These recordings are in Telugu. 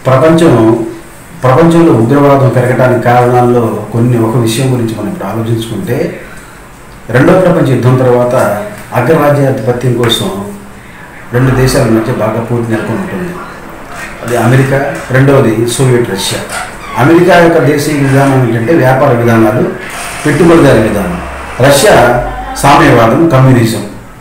ప్రపంచం ప్రపంచంలో ఉగ్రవాదం పెరగడానికి కారణాల్లో కొన్ని ఒక విషయం గురించి మనం ఇప్పుడు ఆలోచించుకుంటే రెండో ప్రపంచ యుద్ధం తర్వాత అగ్రరాజ్యాధిపత్యం కోసం రెండు దేశాల మధ్య బాగా పోటీ నెలకొని ఉంటుంది అది అమెరికా రెండవది సోవియట్ రష్యా అమెరికా యొక్క దేశీయ విధానం ఏంటంటే వ్యాపార విధానాలు పెట్టుబడిదారి విధానం రష్యా సామ్యవాదం కమ్యూనిజం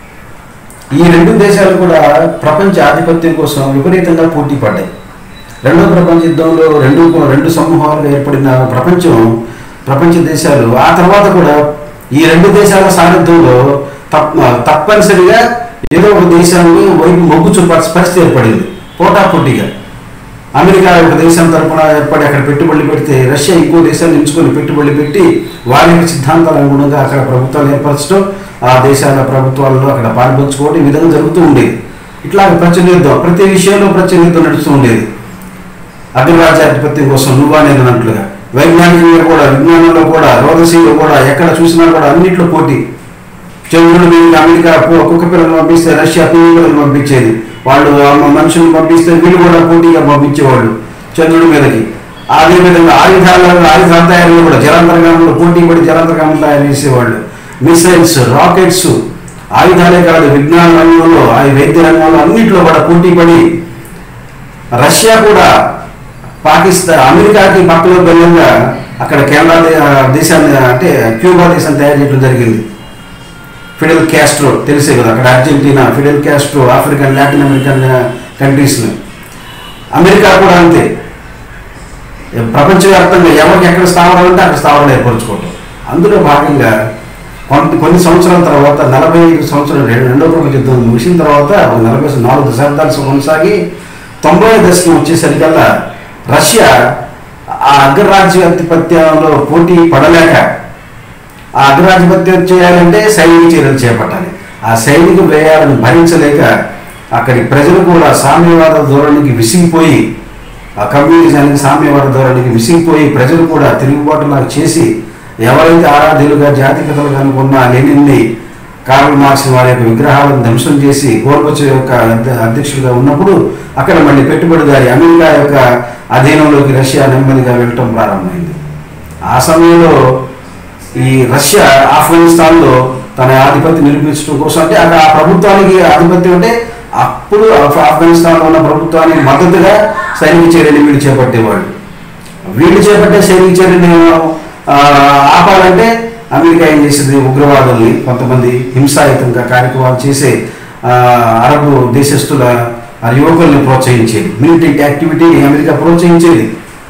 ఈ రెండు దేశాలు కూడా ప్రపంచ ఆధిపత్యం కోసం విపరీతంగా పోటీ పడ్డాయి రెండో ప్రపంచ యుద్ధంలో రెండు రెండు సమూహాలుగా ఏర్పడిన ప్రపంచం ప్రపంచ దేశాలు ఆ తర్వాత కూడా ఈ రెండు దేశాల సారథ్యంలో తప్ప తప్పనిసరిగా ఏదో ఒక దేశాన్ని వైపు మొగ్గు చూపాల్సిన పరిస్థితి ఏర్పడింది పోటాపోటీగా అమెరికా ఒక దేశం తరపున ఏర్పడి అక్కడ పెట్టుబడులు పెడితే రష్యా ఇంకో దేశాన్ని ఎంచుకొని పెట్టుబడులు పెట్టి వారి యొక్క సిద్ధాంతాల అనుగుణంగా అక్కడ ప్రభుత్వాలు ఏర్పరచడం ఆ దేశాల ప్రభుత్వాల్లో అక్కడ పాల్పంచుకోవడం ఈ విధంగా జరుగుతూ ఉండేది ఇట్లా ప్రచలిద్దాం ప్రతి విషయంలో ప్రచలిద్దాం నడుస్తూ ఉండేది అగ్రరాజ్యాధిపత్యం కోసం నువ్వా నేను అన్నట్లుగా వైజ్ఞానికంగా కూడా విజ్ఞానంలో కూడా రోదశీలో కూడా ఎక్కడ చూసినా కూడా అన్నింటిలో పోటీ చంద్రుడి మీద అమెరికా కు- కుక్క పిల్లలు పంపిస్తే రష్యా పిల్లి పిల్లలు పంపించేది వాళ్ళు ఆ మనుషులను పంపిస్తే వీళ్ళు కూడా పోటీగా పంపించేవాళ్ళు చంద్రుడి మీదకి అదే విధంగా ఆయుధాల ఆయుధాల తయారీలో కూడా జలాంతర్గామంలో పోటీ పడి జలాంతర్గామం తయారు చేసేవాళ్ళు మిసైల్స్ రాకెట్స్ ఆయుధాలే కాదు విజ్ఞాన రంగంలో ఆ వైద్య రంగంలో అన్నింటిలో కూడా పోటీ పడి రష్యా కూడా పాకిస్తాన్ అమెరికాకి పక్కలో బలంగా అక్కడ కెనడా దే- దేశాన్ని అంటే క్యూబా దేశాన్ని తయారు చేయడం జరిగింది ఫిడెల్ క్యాస్ట్రో తెలిసే కదా అక్కడ Argentina Fidel Castro African Latin American కంట్రీస్ని అమెరికా కూడా అంతే ప్రపంచవ్యాప్తంగా ఎవరికి ఎక్కడ స్థావరాలు ఉంటే అక్కడ స్థావరాలు ఏర్పరచుకోవటం అందులో భాగంగా కొంత కొన్ని సంవత్సరాల తర్వాత నలభై ఐదు సంవత్సరాలు రెండు- రెండో ప్రపంచ యుద్ధం ముగిసిన తర్వాత ఒక నలభై నాలుగు దశాబ్దాలు కొనసాగి తొంభై దశకం వచ్చేసరికల్లా రష్యా ఆ అగ్రరాజ్యాధిపత్యంలో పోటీ పడలేక ఆ అగ్రరాధిపత్యం చేయాలంటే సైనిక చర్యలు చేపట్టాలి ఆ సైనిక వ్యయాలను భరించలేక అక్కడి ప్రజలు కూడా సామ్యవాద ధోరణికి విసిగిపోయి ఆ కమ్యూనిజానికి సామ్యవాద ధోరణికి విసిగిపోయి ప్రజలు కూడా తిరుగుబాటులాగా చేసి ఎవరైతే ఆరాధ్యులుగా జాతిపితలుగా అనుకున్న లెనిన్ని కార్ల్ మార్క్స్ వారి యొక్క విగ్రహాలను ధ్వంసం చేసి గోర్బచ్ యొక్క అధ్య- అధ్యక్షుడిగా ఉన్నప్పుడు అక్కడ మళ్ళీ పెట్టుబడిదారి అమెరికా యొక్క అధీనంలోకి రష్యా నెమ్మదిగా వెళ్ళటం ప్రారంభమైంది ఆ సమయంలో ఈ రష్యా ఆఫ్ఘనిస్తాన్లో తన ఆధిపత్యం నిరూపించడం కోసం అంటే అక్కడ ఆ ప్రభుత్వానికి ఆధిపత్యం అంటే అప్పుడు ఆఫ్- ఆఫ్ఘనిస్తాన్లో ఉన్న ప్రభుత్వానికి మద్దతుగా సైనిక చర్యలు వీళ్ళు చేపట్టేవాళ్ళు వీళ్ళు చేపట్టే సైనిక చర్యలు ఆ, ఆపాలంటే అమెరికా ఏం చేసింది ఉగ్రవాదుల్ని కొంతమంది హింసాయుతంగా కార్యక్రమాలు చేసే ఆ, అరబు దేశస్తుల ఆ యువకుల్ని ప్రోత్సహించేది మిలిటెంట్ యాక్టివిటీని అమెరికా ప్రోత్సహించేది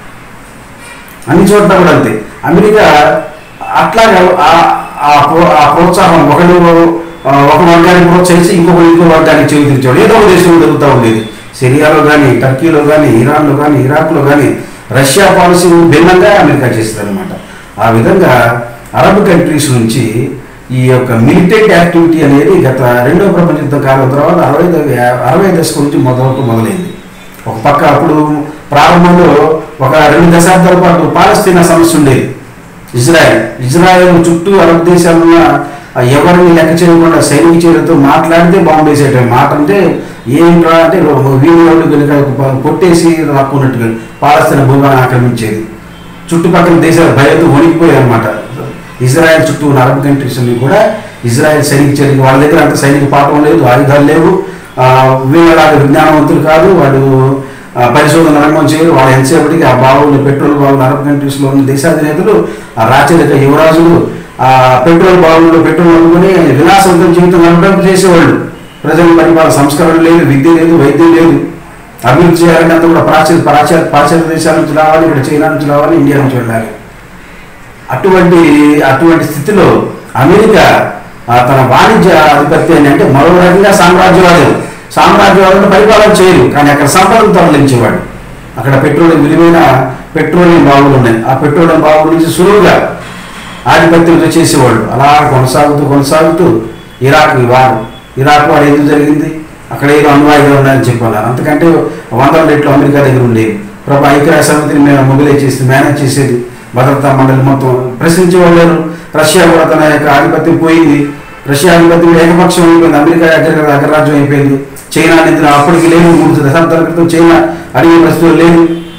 అన్ని చోట్ల కూడా అంతే అమెరికా అట్లాగా ఆ- ఆ ప్రో- ఆ ప్రోత్సాహం ఒకడు ఆ, ఒక వర్గాన్ని ప్రోత్సహించి ఇంకొకరు ఇంకో వర్గానికి చెవితించాడు ఏదో ఒక దేశంలో జరుగుతూ ఉండేది సిరియాలో కానీ టర్కీలో కానీ ఇరాన్లో కానీ ఇరాక్లో కానీ రష్యా పాలసీ భిన్నంగా అమెరికా చేస్తుంది అనమాట ఆ విధంగా అరబ్ కంట్రీస్ నుంచి ఈ యొక్క మిలిటెంట్ యాక్టివిటీ అనేది గత రెండవ ప్రపంచ యుద్ధ కాలం తర్వాత అరవై ద- అరవై దశకం నుంచి మొదలవుతూ మొదలైంది ఒక పక్క అప్పుడు ప్రారంభంలో ఒక రెండు దశాబ్దాల పాటు పాలస్తీనా సమస్య ఉండేది ఇజ్రాయెల్ ఇజ్రాయెల్ చుట్టూ అరబ్ దేశాలున్న ఆ ఎవరిని లెక్క చేయకుండా సైనిక చర్యలతో మాట్లాడితే బాంబు వేసేటం మాట అంటే ఏంట్రా అంటే వీడియోలు కనుక కొట్టేసి రాక్కున్నట్టుగా పాలస్తీన భూభాన్ని ఆక్రమించేది చుట్టుపక్కల దేశాలు భయంతో వణికిపోయాయి అనమాట ఇజ్రాయెల్ చుట్టూ ఉన్న అరబ్ కంట్రీస్ అన్ని కూడా ఇజ్రాయెల్ సైనిక చర్యలు వాళ్ళ దగ్గర అంత సైనిక పాఠం లేదు ఆయుధాలు లేవు ఆ, వీళ్ళలాగా విజ్ఞానవంతులు కాదు వాళ్ళు ఆ, పరిశోధన రంగం చేయరు వాళ్ళు ఎంతసేపటికి ఆ బావులు పెట్రోల్ బావులు అరబ్ కంట్రీస్లో ఉన్న దేశాధినేతలు ఆ రాచరిక యువరాజులు ఆ పెట్రోల్ బావుల్లో పెట్రోల్ అమ్ముకుని విలాసవంతం జీవితం గడపడం చేసేవాళ్ళు ప్రజల పరిపాలన సంస్కరణ లేదు విద్య లేదు వైద్యం లేదు అభివృద్ధి చేయాలంటే అంతా కూడా ప్రాచీన ప్రాచార పాశ్చాత్య దేశాల నుంచి రావాలి ఇక్కడ చైనా నుంచి రావాలి ఇండియా నుంచి వెళ్ళాలి అటువంటి అటువంటి స్థితిలో అమెరికా ఆ, తన వాణిజ్య ఆధిపత్యాన్ని అంటే మరో రకంగా సామ్రాజ్యవాదులు సామ్రాజ్యవాదులను పరిపాలన చేయరు కానీ అక్కడ సంపదను తరలించేవాడు అక్కడ పెట్రోలియం విలువైన పెట్రోలియం బావులు ఉన్నాయి ఆ పెట్రోలియం బావుల నుంచి సులువుగా ఆధిపత్యంతో చేసేవాళ్ళు అలా కొనసాగుతూ కొనసాగుతూ ఇరాక్ వారు ఇరాక్ వారు ఎందుకు జరిగింది అక్కడ ఏదో అణ్వాయుధాలు ఉన్నాయని చెప్పాను అంతకంటే వందల రెట్లు అమెరికా దగ్గర ఉండేవి ప్రభా ఐక్యరాజ్య సమితిని మేము మొబిలైజ్ చేసి మేనేజ్ చేసేది భద్రతా మండలి మొత్తం ప్రశ్నించేవాళ్ళు లేరు. రష్యా కూడా తన యొక్క ఆధిపత్యం పోయింది రష్యా ఆధిపత్యం ఏకపక్షం అయిపోయింది అమెరికా అగ్ర అగ్రరాజ్యం అయిపోయింది చైనా నిద్ర అప్పటికి లేదు మూడు దశాబ్దాల క్రితం చైనా అడిగే పరిస్థితులు లేదు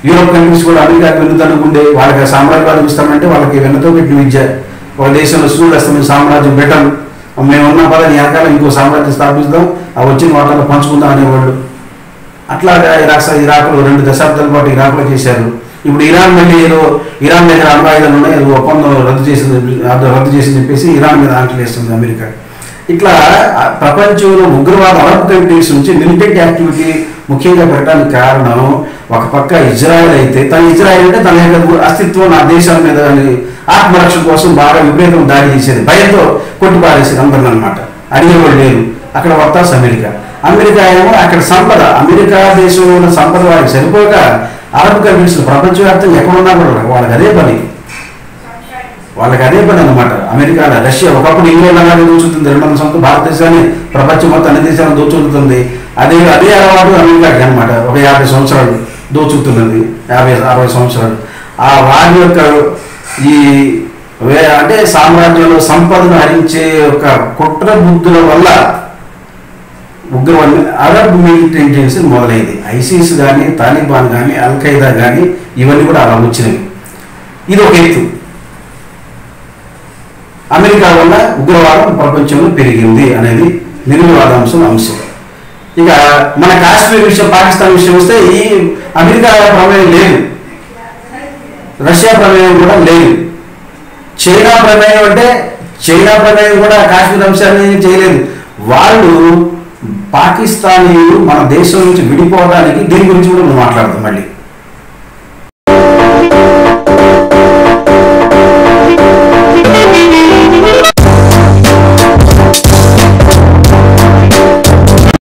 యూరోప్ కంట్రీస్ కూడా అమెరికాకి వెన్నుతనుకుండే వాళ్ళకి సామ్రాజ్యవాదం ఇస్తామంటే వాళ్ళకి వెన్నతో పెట్టిన విద్య ఒక దేశంలో సూర్యుడు అస్తమైన సామ్రాజ్యం బ్రిటన్ మేము ఉన్న పద వెనకాల ఇంకో సామ్రాజ్యం స్థాపిస్తాం ఆ వచ్చిన వాటిలో పంచుకుందాం అనేవాళ్ళు అట్లాగా ఇరాక్ ఇరాక్లో రెండు దశాబ్దాల పాటు ఇరాక్లో చేశారు ఇప్పుడు ఇరాన్ మళ్ళీ ఏదో ఇరాన్ దగ్గర అణు ఆయుధాలు ఉన్నాయి ఏదో ఒప్పందం రద్దు చేసింది అది రద్దు చేసింది చెప్పేసి ఇరాన్ మీద ఆంక్షలు వేస్తుంది అమెరికా ఇట్లా ఆ ప్రపంచంలో ఉగ్రవాద అరబ్ కంట్రీస్ నుంచి మిలిటెంట్ యాక్టివిటీ ముఖ్యంగా పెట్టడానికి కారణం ఒక పక్క ఇజ్రాయెల్ అయితే తన ఇజ్రాయెల్ అంటే తన యొక్క అస్తిత్వం నా దేశాల మీద అని ఆత్మరక్షణ కోసం బాగా విపరీతం దాడి చేసేది భయంతో కొట్టిపారేసేది అందరిని అనమాట అడిగేవాళ్ళు లేరు అక్కడ వత్తాసు అమెరికా అమెరికా ఏమో అక్కడ సంపద అమెరికా దేశంలో ఉన్న సంపద వారికి సరిపోక అరబ్ కంట్రీస్ ప్రపంచవ్యాప్తంగా ఎక్కడున్నా కూడా వాళ్ళకి అదే పని వాళ్ళకి అదే పని అనమాట అమెరికా రష్యా ఒకప్పుడు ఇంగ్లాండ్ అలాగే దోచుతుంది రెండు వందల సంవత్సరం భారతదేశాన్ని ప్రపంచం మొత్తం అన్ని దేశాలను దోచుకుంటుంది అదే అదే అలవాటు అమెరికాకి అనమాట ఒక యాభై సంవత్సరాలు దోచుకుతున్నది యాభై అరవై సంవత్సరాలు ఆ వారి యొక్క ఈ వే- అంటే సామ్రాజ్యంలో సంపదను హరించే ఒక కుట్ర బుద్ధుల వల్ల ఉగ్రవాద అరబ్ మిలిటెంటెన్సీ మొదలైంది ఐసిస్ కానీ తాలిబాన్ కానీ అల్ ఖైదా కానీ ఇవన్నీ కూడా అలా వచ్చినవి ఇది ఒక ఎత్తు అమెరికా వల్ల ఉగ్రవాదం ప్రపంచంలో పెరిగింది అనేది నిర్వివాదాంశం అంశం ఇక మన కాశ్మీర్ విషయం పాకిస్తాన్ విషయం వస్తే ఈ అమెరికా ప్రమేయం లేదు రష్యా ప్రమేయం కూడా లేదు చైనా ప్రమేయం అంటే చైనా ప్రమేయం కూడా కాశ్మీర్ అంశాన్ని చేయలేదు వాళ్ళు పాకిస్తానీయులు మన దేశం నుంచి విడిపోవడానికి దీని గురించి కూడా మనం మాట్లాడతాం మళ్ళీ